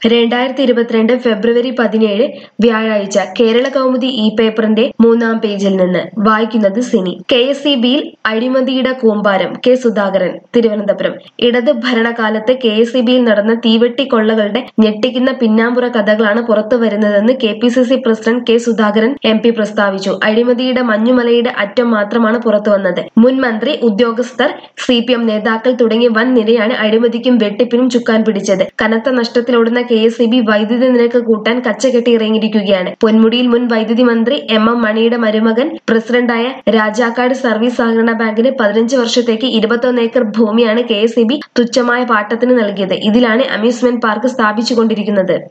രണ്ടായിരത്തി ഇരുപത്തിരണ്ട് ഫെബ്രുവരി പതിനേഴ് വ്യാഴാഴ്ച കേരള കൗമുദി ഇ പേപ്പറിന്റെ മൂന്നാം പേജിൽ നിന്ന് വായിക്കുന്നത് സിനി കെ എസ് ഇ ബിയിൽ അഴിമതിയുടെ കൂമ്പാരം കെ സുധാകരൻ തിരുവനന്തപുരം ഇടത് ഭരണകാലത്ത് കെ എസ് ഇ ബിയിൽ നടന്ന തീവെട്ടി കൊള്ളകളുടെ ഞെട്ടിക്കുന്ന പിന്നാമ്പുറ കഥകളാണ് പുറത്തു വരുന്നതെന്ന് K P C C president K Sudhakaran M P പ്രസ്താവിച്ചു അഴിമതിയുടെ മഞ്ഞുമലയുടെ അറ്റം മാത്രമാണ് പുറത്തുവന്നത് മുൻ മന്ത്രി ഉദ്യോഗസ്ഥർ സി പി എം നേതാക്കൾ തുടങ്ങി വൻ നിരയാണ് അഴിമതിക്കും വെട്ടിപ്പിനും ചുക്കാൻ പിടിച്ചത് കനത്ത നഷ്ടത്തിലോടുന്ന കെ എസ് ഇ ബി വൈദ്യുതി നിരക്ക് കൂട്ടാൻ കച്ചകെട്ടി ഇറങ്ങിയിരിക്കുകയാണ് പൊന്മുടിയിൽ മുൻ വൈദ്യുതി മന്ത്രി എം എം മണിയുടെ മരുമകൻ പ്രസിഡന്റായ രാജാക്കാട് സർവീസ് സഹകരണ ബാങ്കിന് പതിനഞ്ച് വർഷത്തേക്ക് ഇരുപത്തൊന്ന് ഏക്കർ ഭൂമിയാണ് കെ എസ് ഇ ബി തുച്ഛമായ പാട്ടത്തിന് നൽകിയത് ഇതിലാണ് അമ്യൂസ്മെന്റ് പാർക്ക് സ്ഥാപിച്ചുകൊണ്ടിരിക്കുന്നത്